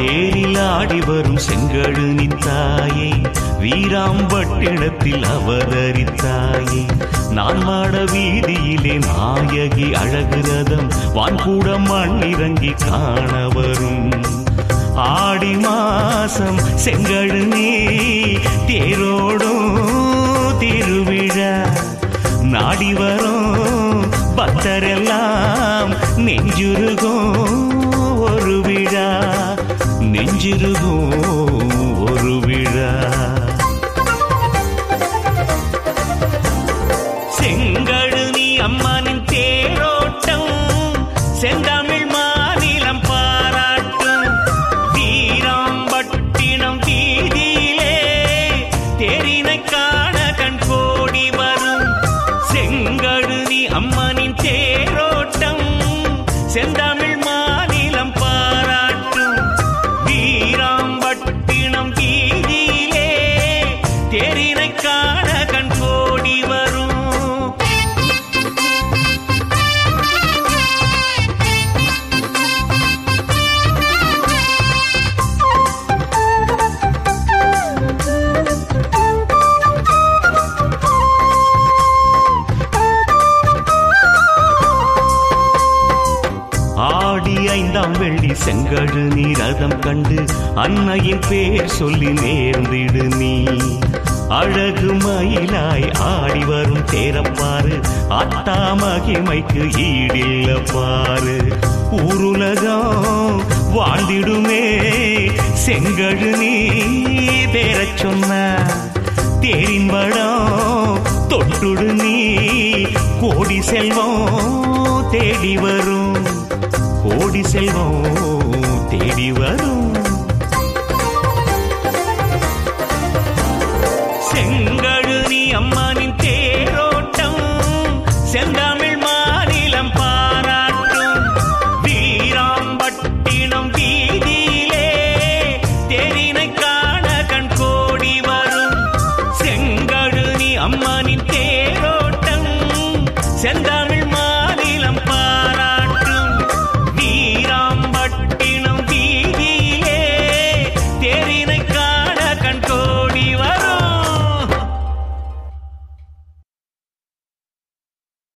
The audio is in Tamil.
தேரில் ஆடி வரும் செங்கழுனி தாயே வீராம்பட்டினத்தில் அவதரித்தாயே நான் மாட வீதியிலே நாயகி அழகு ரதம் வான்கூட மண்ணிறங்கி காண வரும் ஆடி மாசம் செங்கழுனி தேரோடும் திருவிழா நாடி வரும் பக்தரெல்லாம் நெஞ்சுருகும் ஒரு விழா நெஞ்சிருகும் ஒரு விழா செங்கழுனி அம்மனின் தேரோட்டம் செந்தமிழ் மாநிலம் பாராட்டும் வீராம்பட்டினம் வீதியிலே தேரினை காண கண் கோடி வரும் செங்கழுனி அம்மனின் தேரோட்டம் செந்தமிழ் மாநிலம் பாராட்டும் வீராம்பட்டினம் வீதியிலே தேரினை காண கண் கோடி வரும் ஆடி ஐந்தாம் வெள்ளி செங்கழு நீ ரதம் கண்டு அன்னையின் பேர் சொல்லி நேர்ந்திடு நீ அழகு மயிலாய் ஆடி வரும் தேரப்பாரு அத்தா மகிமைக்கு ஈடில்ல பாரு ஊருலகம் வாழ்ந்திடுமே செங்கழு நீ பேரச் சொன்ன தேரின் படம் தொட்டுடு நீ கோடி செல்வம் தேடி வரும் கோடி செல்வம் தேடி வரும் செங்கழுனி அம்மனின் தேரோட்டம் செந்த